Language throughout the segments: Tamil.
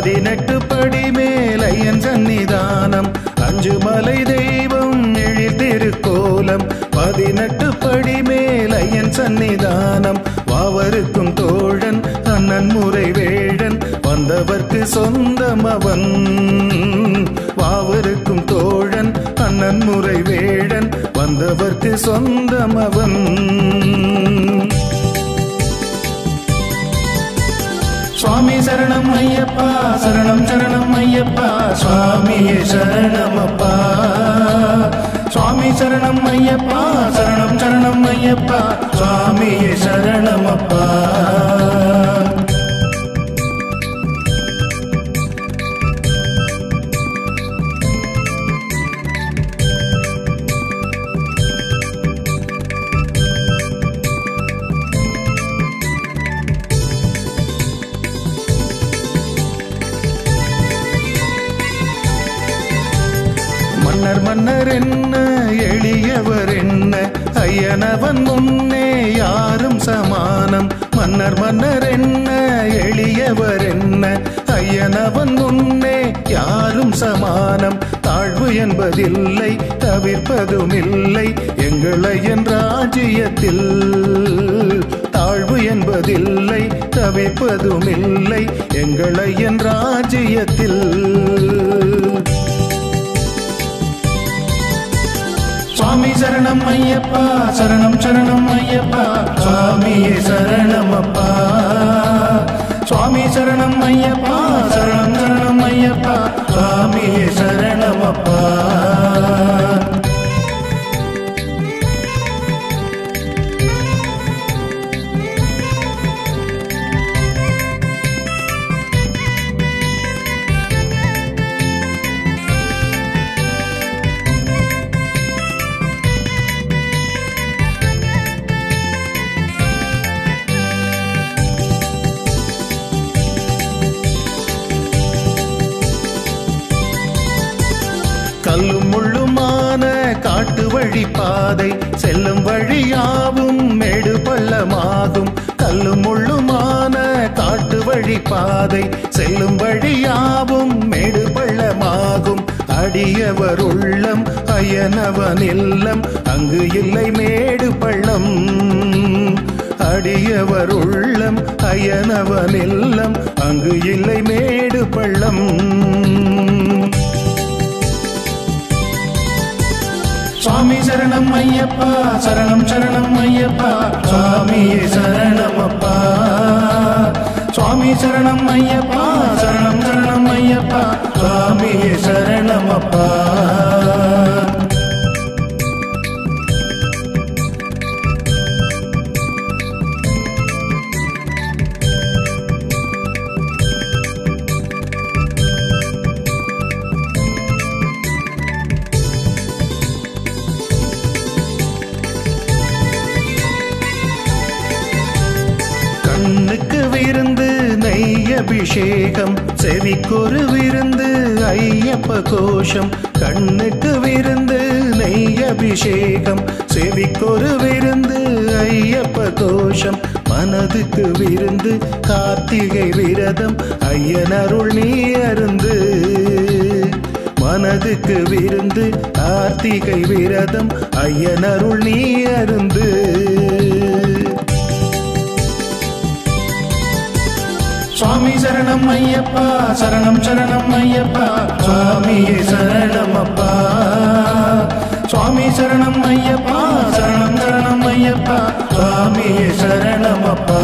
பதினெட்டு படி மேலையன் சந்நிதானம் அஞ்சு மலை தெய்வம் எழில் திருக்கோலம் பதினெட்டு படி மேலையன் சந்நிதானம் வாவருக்கும் தோழன் அண்ணன் முறை வேழன் வந்தவர்க்கு சொந்தம் அவன் வாவருக்கும் தோழன் அண்ணன் முறை வேழன் வந்தவர்க்கு சொந்தம் அவன் சுவாமி சரணம் ஐயப்பா சரணம் சரணம் ஐயப்பா சுவாமியே சரணமப்பா சுவாமி சரணம் ஐயப்பா சரணம் சரணம் ஐயப்பா சுவாமியே சரணமப்பா மன்னர் மன்னர் என்ன எளியவர் என்ன ஐயனவன் முன்னே யாரும் சமானம் மன்னர் மன்னர் என்ன எளியவர் என்ன ஐயனவன் முன்னே யாரும் சமானம் தாழ்வு என்பதில்லை தவிர்ப்பதும் இல்லை எங்களை என் ராஜ்யத்தில் தாழ்வு என்பதில்லை தவிர்ப்பதும் இல்லை எங்களை என் ராஜ்யத்தில் சுவாமி சரணம் ஐயப்பா சரணம் சரணம் ஐயப்பா சுவாமியே சரணமப்பா சுவாமி சரணம் ஐயப்பா சரணம் சரணம் ஐயப்பா சுவாமியே சரணமப்பா கல்லும் முள்ளுமான காட்டு வழி பாதை செல்லும் வழியாவும் மேடு பள்ளமாகும் கல்லும் முள்ளுமான காட்டு வழி பாதை செல்லும் வழியாவும் மேடு பள்ளமாகும் அடியவர் உள்ளம் அயனவன் இல்லம் அங்கு இல்லை மேடு பள்ளம் அடியவர் உள்ளம் அயனவன் இல்லம் அங்கு இல்லை மேடு பள்ளம் சுவாமி சரணம் ஐயப்பா சரணம் சரணம் ஐயப்பா சுவாமியே சரணமப்பா சுவாமி சரணம் ஐயப்பா சரணம் சரணம் ஐயப்பா சுவாமியே சரணமப்பா கண்ணுக்கு விருந்து நெய் அபிஷேகம் செவிக்கொரு விருந்து ஐயப்ப கோஷம் கண்ணுக்கு விருந்து நெய் அபிஷேகம் செவிக்கொரு விருந்து ஐயப்ப கோஷம் மனதுக்கு விருந்து கார்த்திகை விரதம் ஐயன் அருள் நீ அருந்து மனதுக்கு விருந்து கார்த்திகை விரதம் ஐயன் அருள் நீ அருந்து சுவாமி சரணம் ஐயப்பா சரணம் சரணம் ஐயப்பா சுவாமியே சரணமப்பா சுவாமி சரணம் ஐயப்பா சரணம் சரணம் ஐயப்பா சுவாமியே சரணமப்பா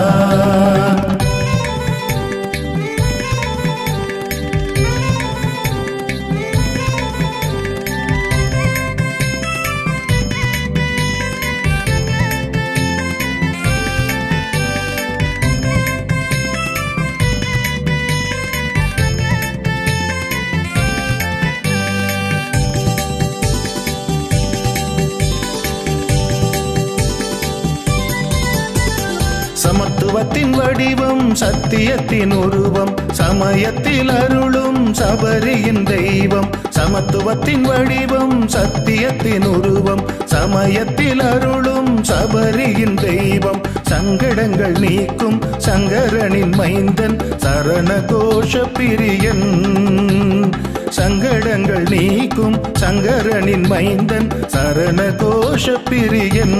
சமத்துவத்தின் வடிவம் சத்தியத்தின் உருவம் சமயத்தில் அருளும் சபரியின் தெய்வம் சமத்துவத்தின் வடிவம் சத்தியத்தின் உருவம் சமயத்தில் அருளும் சபரியின் தெய்வம் சங்கடங்கள் நீக்கும் சங்கரனின் மைந்தன் சரண கோஷ பிரியன் சங்கடங்கள் நீக்கும் சங்கரனின் மைந்தன் சரண கோஷ பிரியன்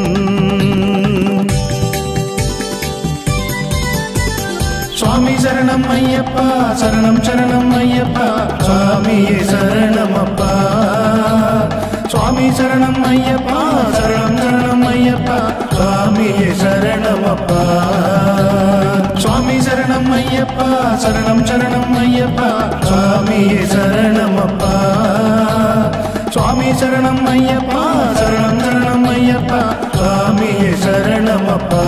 சுவாமி சரணம் ஐயப்பா சரணம் சரணம் ஐயப்பா சுவாமியே சரணம் அப்பா சுவாமி சரணம் ஐயப்பா சரணம் சரணம் ஐயப்பா சுவாமியே சரணம் அப்பா சுவாமி சரணம் ஐயப்பா சரணம் சரணம் ஐயப்பா சுவாமியே சரணம் அப்பா சுவாமி சரணம் ஐயப்பா சரணம் சரணம் ஐயப்பா சுவாமியே சரணம் அப்பா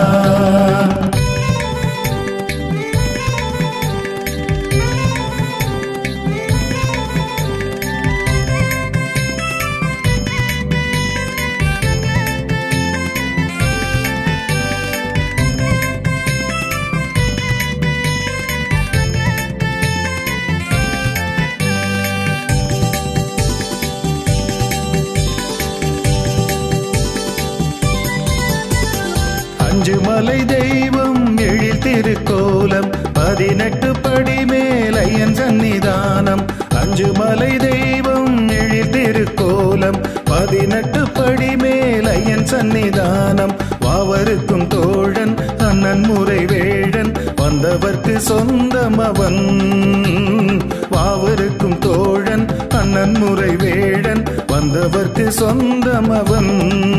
அஞ்சு மலை தெய்வம் எழில் திருக்கோலம் பதினெட்டு படி மேலையன் சன்னிதானம் அஞ்சு மலை தெய்வம் எழில் திருக்கோலம் பதினெட்டு படி மேலையன் சன்னிதானம் வாவருக்கும் தோழன் அண்ணன் முறை வேழன் வந்தவர்க்கு சொந்தம் அவன் வாவருக்கும் தோழன் அண்ணன் முறை வேழன் வந்தவர்க்கு சொந்தம் அவன்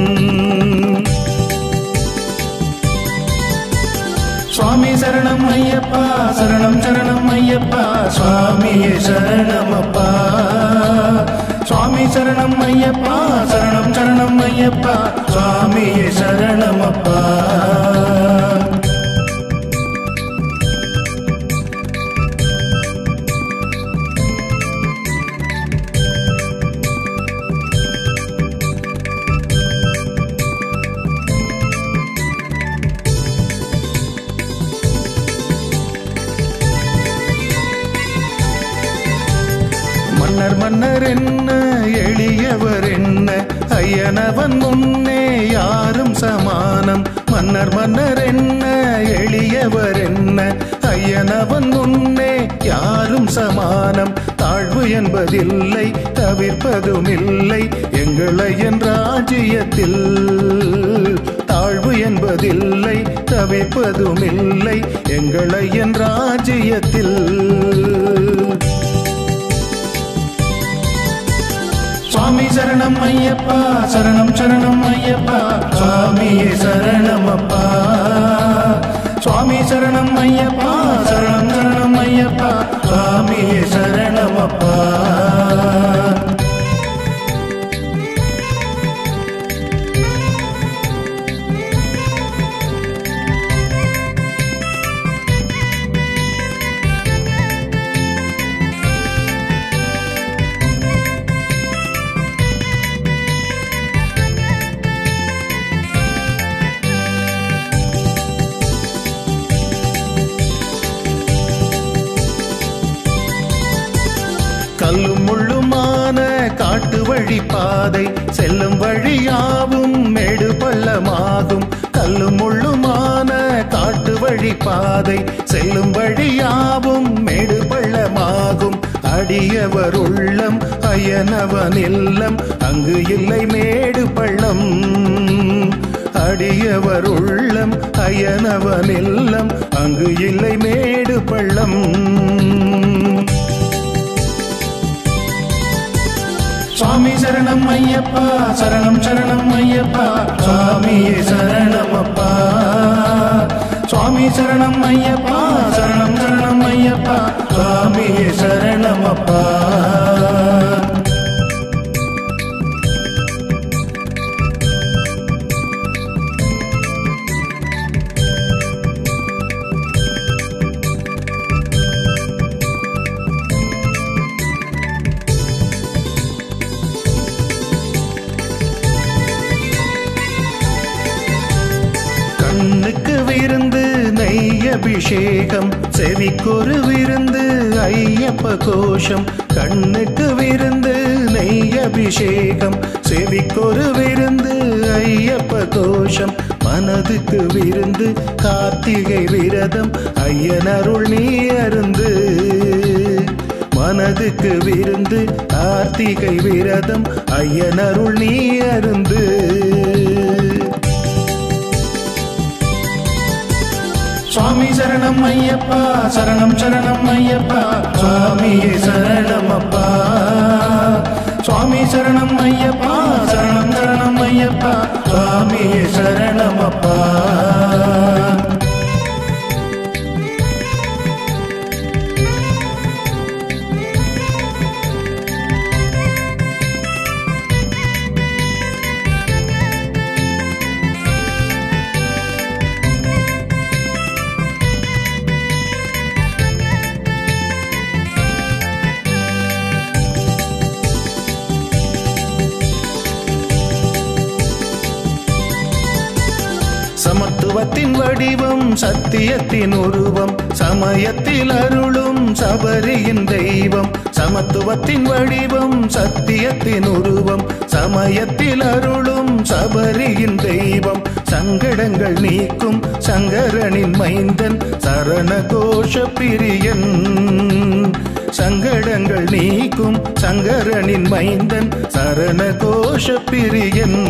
சுவாமி சரணம் ஐயப்பா சரணம் சரணம் ஐயப்பா சுவாமியே சரணம் அப்பா சுவாமி சரணம் ஐயப்பா சரணம் சரணம் ஐயப்பா சுவாமியே சரணம் அப்பா மன்னர் மன்னர் என்ன எளியவர் என்ன ஐயனவன் முன்னே யாரும் சமானம் மன்னர் மன்னர் என்ன எளியவர் என்ன ஐயனவன் முன்னே யாரும் சமானம் தாழ்வு என்பதில்லை தவிர்ப்பதும் இல்லை எங்களை என் ராஜ்யத்தில் தாழ்வு என்பதில்லை தவிர்ப்பதும் இல்லை எங்களை என் ராஜ்யத்தில் சுவாமி சரணம் ஐயப்பா சரணம் சரணம் ஐயப்பா சுவாமியே சரணம் அப்பா சுவாமி சரணம் ஐயப்பா சரணம் சரணம் ஐயப்பா சுவாமியே சரணம் அப்பா கல்லும் முள்ளுமான காட்டு வழி பாதை செல்லும் வழியாவும் மேடு பள்ளமாகும் கல்லும் முள்ளுமான காட்டு வழி பாதை செல்லும் வழியாவும் மேடு பள்ளமாகும் அடியவர் உள்ளம் அயனவன் இல்லம் அங்கு இல்லை மேடு பள்ளம் அடியவர் உள்ளம் அயனவன் இல்லம் அங்கு இல்லை மேடு பள்ளம் சுவாமி சரணம் ஐயப்பா சரணம் சரணம் ஐயப்பா சுவாமியே சரணம் அப்பா சுவாமி சரணம் ஐயப்பா சரணம் சரணம் ஐயப்பா சுவாமியே சரணம் அப்பா கண்ணுக்கு விருந்து நெய் அபிஷேகம் செவிக்கொரு விருந்து ஐயப்ப கோஷம் கண்ணுக்கு விருந்து நெய் அபிஷேகம் செவிக்கொரு விருந்து ஐயப்ப கோஷம் மனதுக்கு விருந்து கார்த்திகை விரதம் ஐயனருள் நீ அருந்து மனதுக்கு விருந்து கார்த்திகை விரதம் ஐயனருள் நீ அருந்து சுவாமி சரணம் ஐயப்பா சரணம் சரணம் ஐயப்பா சுவாமியே சரணம் அப்பா சுவாமி சரணம் ஐயப்பா சரணம் சரணம் ஐயப்பா சுவாமியே சரணம் அப்பா சமத்துவத்தின் வடிவம் சத்தியத்தின் உருவம் சமயத்தில் அருளும் சபரியின் தெய்வம் சமத்துவத்தின் வடிவம் சத்தியத்தின் உருவம் சமயத்தில் அருளும் சபரியின் தெய்வம் சங்கடங்கள் நீக்கும் சங்கரனின் மைந்தன் சரண கோஷ பிரியன் சங்கடங்கள் நீக்கும் சங்கரனின் மைந்தன் சரண கோஷ பிரியன்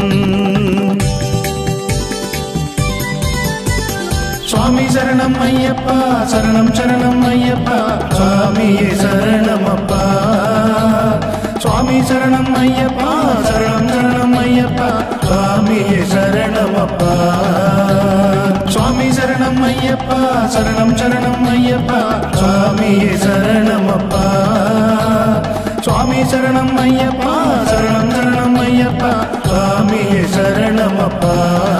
சுவாமி சரணம் ஐயப்பா சரணம் சரணம் ஐயப்பா சுவாமியே சரணம் அப்பா சுவாமி சரணம் ஐயப்பா சரணம் சரணம் ஐயப்பா சுவாமியே சரணம் அப்பா சுவாமி சரணம் ஐயப்பா சரணம் சரணம் ஐயப்பா சுவாமியே சரணம் அப்பா சுவாமி சரணம் ஐயப்பா சரணம் சரணம் ஐயப்பா சுவாமியே சரணம் அப்பா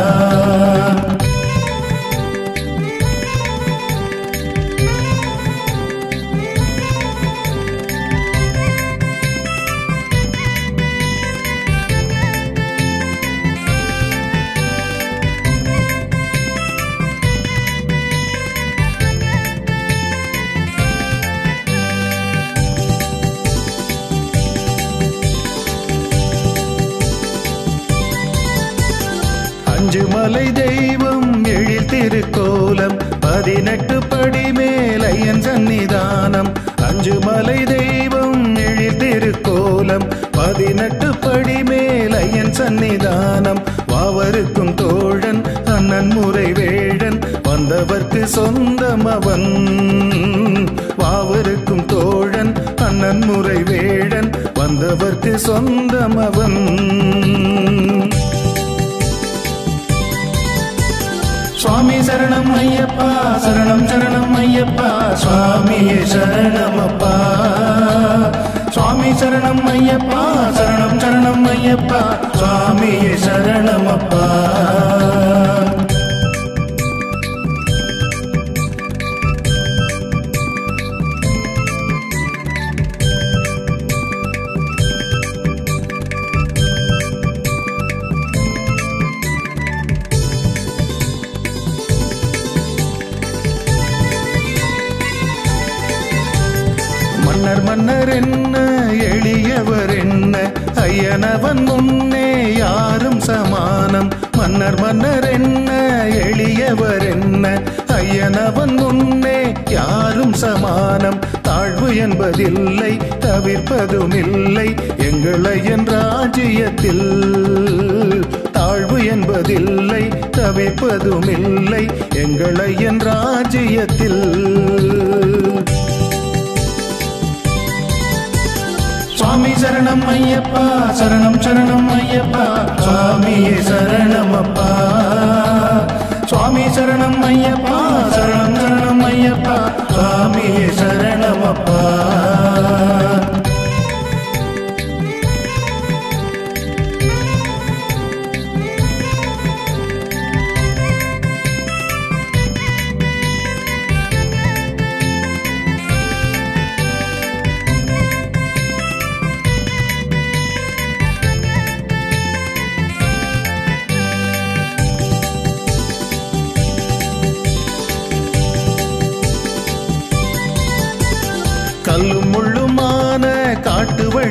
அஞ்சு மலை தெய்வம் எழில் திருக்கோலம் பதினெட்டு படி மேலையன் சன்னிதானம் அஞ்சு மலை தெய்வம் எழில் திருக்கோலம் பதினெட்டு படி மேலையன் சன்னிதானம் வாவருக்கும் தோழன் அண்ணன் முறை வேழன் வந்தவர்க்கு சொந்தம் அவன் வாவருக்கும் தோழன் அண்ணன் முறை வேழன் வந்தவர்க்கு சொந்தம் அவன் சுவாமி சரணம் ஐயப்பா சரணம் சரணம் ஐயப்பா சுவாமியே சரணம் அப்பா சுவாமி சரணம் ஐயப்பா சரணம் சரணம் ஐயப்பா சுவாமியே சரணம் அப்பா மன்னர் மன்னர் என்ன எளியவர் என்ன ஐயனவன் முன்னே யாரும் சமானம் மன்னர் மன்னர் என்ன எளியவர் என்ன ஐயனவன் முன்னே யாரும் சமானம் தாழ்வு என்பதில்லை தவிர்ப்பதும் இல்லை எங்களை என் ராஜ்யத்தில் தாழ்வு என்பதில்லை தவிர்ப்பதும் இல்லை எங்களை என் ராஜ்யத்தில் சுவாமி சரணம் ஐயப்பா சரணம் சரணம் ஐயப்பா சுவாமியே சரணம் அப்பா சுவாமி சரணம் ஐயப்பா சரணம் சரணம் ஐயப்பா சுவாமியே சரணம் அப்பா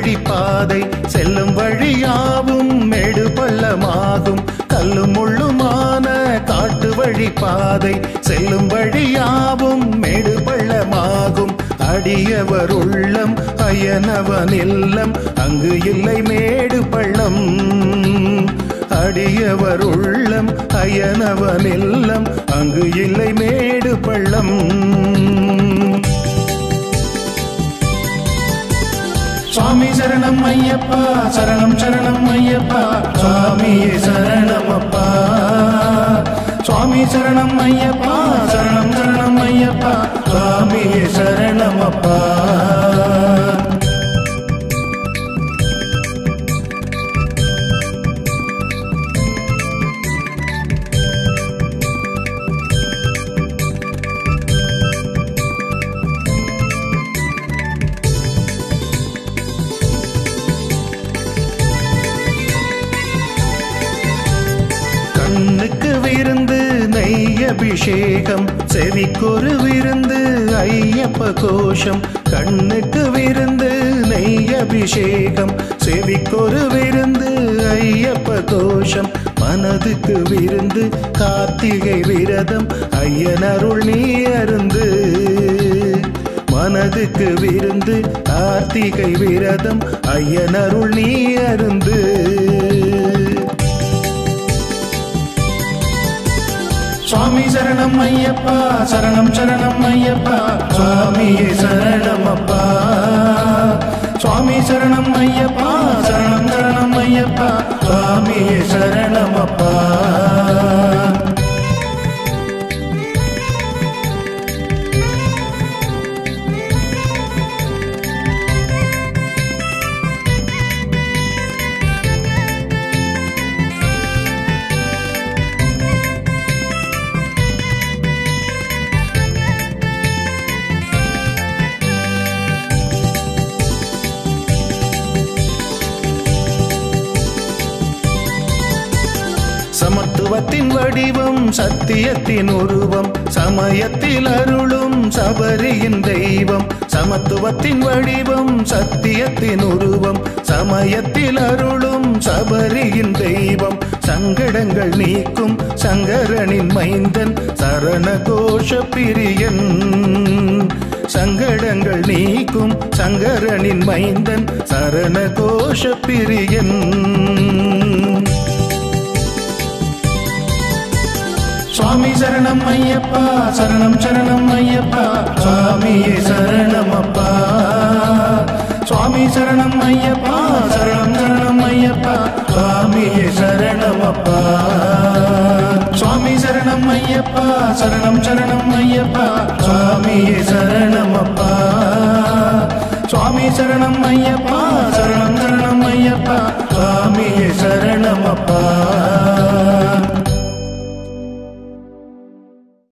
வழி பாதை செல்லும் வழியாவும் மேடு பள்ளமாகும் கல்லும் முள்ளுமான காட்டு வழி பாதை செல்லும் வழியாவும் மேடு பள்ளமாகும் அடியவர் உள்ளம் அயனவன் இல்லம் அங்கு இல்லை மேடு பள்ளம் அடியவர் உள்ளம் அயனவன் இல்லம் அங்கு இல்லை மேடு பள்ளம் சுவாமி சரணம் ஐயப்பா சரணம் சரணம் ஐயப்பா சுவாமியே சரணம் அப்பா சுவாமி சரணம் ஐயப்பா சரணம் சரணம் ஐயப்பா சுவாமியே சரணம் அப்பா கண்ணுக்கு விருந்து நெய் அபிஷேகம் செவிக்கொரு விருந்து ஐயப்ப கோஷம் கண்ணுக்கு விருந்து நெய் அபிஷேகம் செவிக்கொரு விருந்து ஐயப்ப கோஷம் மனதுக்கு விருந்து கார்த்திகை விரதம் ஐயனருள் நீ அருந்து மனதுக்கு விருந்து கார்த்திகை விரதம் ஐயனருள் நீ அருந்து சுவாமி சரணம் ஐயப்பா சரணம் சரணம் ஐயப்பா சுவாமியே சரணம் அப்பா சுவாமி சரணம் ஐயப்பா சரணம் சரணம் ஐயப்பா சுவாமியே சரணம் அப்பா சமத்துவத்தின் வடிவம் சத்தியத்தின் உருவம் சமயத்தில் அருளும் சபரியின் தெய்வம் சமத்துவத்தின் வடிவம் சத்தியத்தின் உருவம் சமயத்தில் அருளும் சபரியின் தெய்வம் சங்கடங்கள் நீக்கும் சங்கரனின் மைந்தன் சரண கோஷ பிரியன் சங்கடங்கள் நீக்கும் சங்கரனின் மைந்தன் சரண கோஷ பிரியன் சுவாமி சரணம் ஐயப்பா சரணம் சரணம் ஐயப்பா சுவாமியே சரணம் அப்பா சுவாமி சரணம் ஐயப்பா சரணம் சரணம் ஐயப்பா சுவாமியே சரணம் அப்பா சுவாமி சரணம் ஐயப்பா சரணம் சரணம் ஐயப்பா சுவாமியே சரணம் அப்பா சுவாமி சரணம் ஐயப்பா சரணம் சரணம் ஐயப்பா சுவாமியே சரணம் அப்பா